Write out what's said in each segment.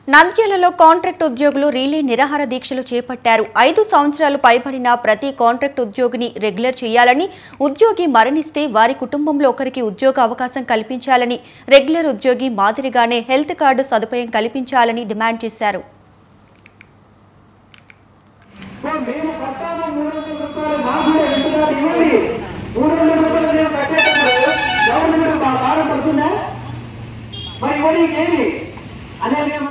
నంద్యాలలో కాంట్రాక్ట్ ఉద్యోగులు రీలే నిరాహార దీక్షలు చేపట్టారు ఐదు సంవత్సరాలు పైబడిన ప్రతి కాంట్రాక్ట్ ఉద్యోగిని రెగ్యులర్ చేయాలని ఉద్యోగి మరణిస్తే వారి కుటుంబంలో ఒకరికి ఉద్యోగ అవకాశం కల్పించాలని రెగ్యులర్ ఉద్యోగి మాదిరిగానే హెల్త్ కార్డు సదుపాయం కల్పించాలని డిమాండ్ చేశారు సో మేము కట్టాము మూడు వందల రూపాయలు మాకు కూడా ఇస్తున్నారు ఇవ్వండి మూడు వందల రూపాయలు మేము కట్టేటప్పుడు గవర్నమెంట్ మా భారం పడుతుందా మరి ఇవ్వడి ఏమి అనేది ఏమన్నా-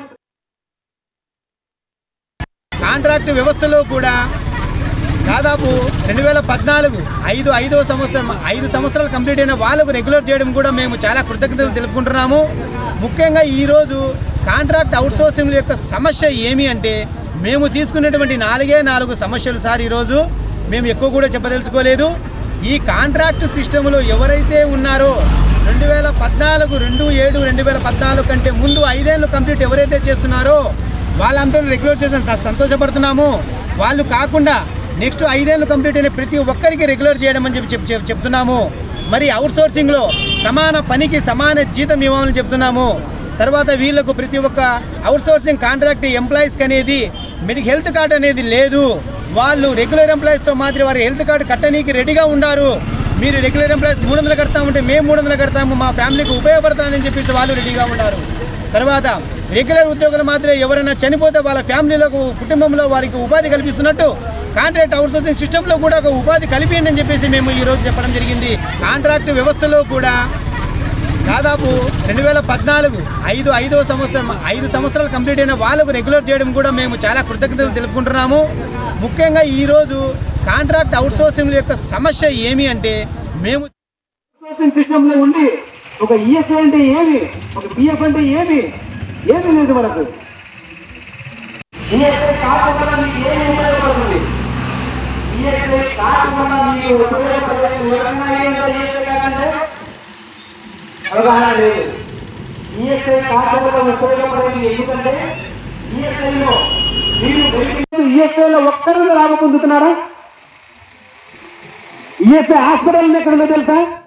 కాంట్రాక్ట్ వ్యవస్థలో కూడా దాదాపు రెండు వేల పద్నాలుగు ఐదు ఐదో సంవత్సరం ఐదు సంవత్సరాలు కంప్లీట్ అయిన వాళ్ళకు రెగ్యులర్ చేయడం కూడా మేము చాలా కృతజ్ఞతలు తెలుపుకుంటున్నాము ముఖ్యంగా ఈరోజు కాంట్రాక్ట్ అవుట్సోర్సింగ్ యొక్క సమస్య ఏమి అంటే మేము తీసుకున్నటువంటి నాలుగే నాలుగు సమస్యలు సార్ ఈరోజు మేము ఎక్కువ కూడా చెప్పదలుచుకోలేదు ఈ కాంట్రాక్ట్ సిస్టంలో ఎవరైతే ఉన్నారో రెండు వేల పద్నాలుగు రెండు ఏడు రెండు వేల పద్నాలుగు కంటే ముందు ఐదేళ్ళు కంప్లీట్ ఎవరైతే చేస్తున్నారో వాళ్ళందరూ రెగ్యులర్ చేసిన త- సంతోషపడుతున్నాము వాళ్ళు కాకుండా నెక్స్ట్ ఐదేళ్ళు కంప్లీట్ అయిన ప్రతి ఒక్కరికి రెగ్యులర్ చేయడం అని చెప్పి చెప్- చెప్- చెప్తున్నాము మరి అవుట్ సోర్సింగ్లో సమాన పనికి సమాన జీతం ఇవ్వాలని చెప్తున్నాము తర్వాత వీళ్ళకు ప్రతి ఒక్క అవుట్ సోర్సింగ్ కాంట్రాక్ట్ ఎంప్లాయీస్కి అనేది మెడిక్ హెల్త్ కార్డు అనేది లేదు వాళ్ళు రెగ్యులర్ ఎంప్లాయీస్తో మాదిరి వారి హెల్త్ కార్డు కట్టనీకి రెడీగా ఉన్నారు మీరు రెగ్యులర్ ఎంప్లాయీస్ మూడు వందలు కడతామంటే మేము మూడు వందలు కడతాము మా ఫ్యామిలీకి ఉపయోగపడతామని చెప్పేసి వాళ్ళు రెడీగా ఉన్నారు తర్వాత రెగ్యులర్ ఉద్యోగులు మాత్రమే ఎవరైనా చనిపోతే వాళ్ళ ఫ్యామిలీలకు కుటుంబంలో వారికి ఉపాధి కల్పిస్తున్నట్టు కాంట్రాక్ట్ అవుట్సోర్సింగ్ సిస్టంలో కూడా ఒక ఉపాధి కలిపియండి అని చెప్పేసి మేము ఈ రోజు చెప్పడం జరిగింది కాంట్రాక్ట్ వ్యవస్థలో కూడా దాదాపు రెండు వేల పద్నాలుగు ఐదు ఐదో సంవత్సరం ఐదు సంవత్సరాలు కంప్లీట్ అయిన వాళ్ళకు రెగ్యులర్ చేయడం కూడా మేము చాలా కృతజ్ఞతలు తెలుపుకుంటున్నాము ముఖ్యంగా ఈరోజు కాంట్రాక్ట్ అవుట్సోర్సింగ్ యొక్క సమస్య ఏమి అంటే మేము అవుట్సోర్సింగ్ సిస్టమ్ లో ఉండి ఒక ఈఎస్ఐ అంటే ఏమి ఒక పిఎఫ్ అంటే ఏమి ఏమి లేదు మనకు ఈఎస్ఐ కాకుండా మీకు ఏమి ఉపయోగపడుతుంది ఈఎస్ఐ కాకుండా మీకు ఉపయోగపడేది ఎవరన్నా ఏంటో ఈఎస్ఐ కాకంటే అవగాహన లేదు ఈఎస్ఐ కాకుండా ఉపయోగపడేది ఎందుకంటే ఈఎస్ఐలో మీరు ఈఎస్ఐలో ఒక్కరు లాభం పొందుతున్నారా ఈఎస్ఐ హాస్పిటల్ ఎక్కడ ఉందో తెలుసా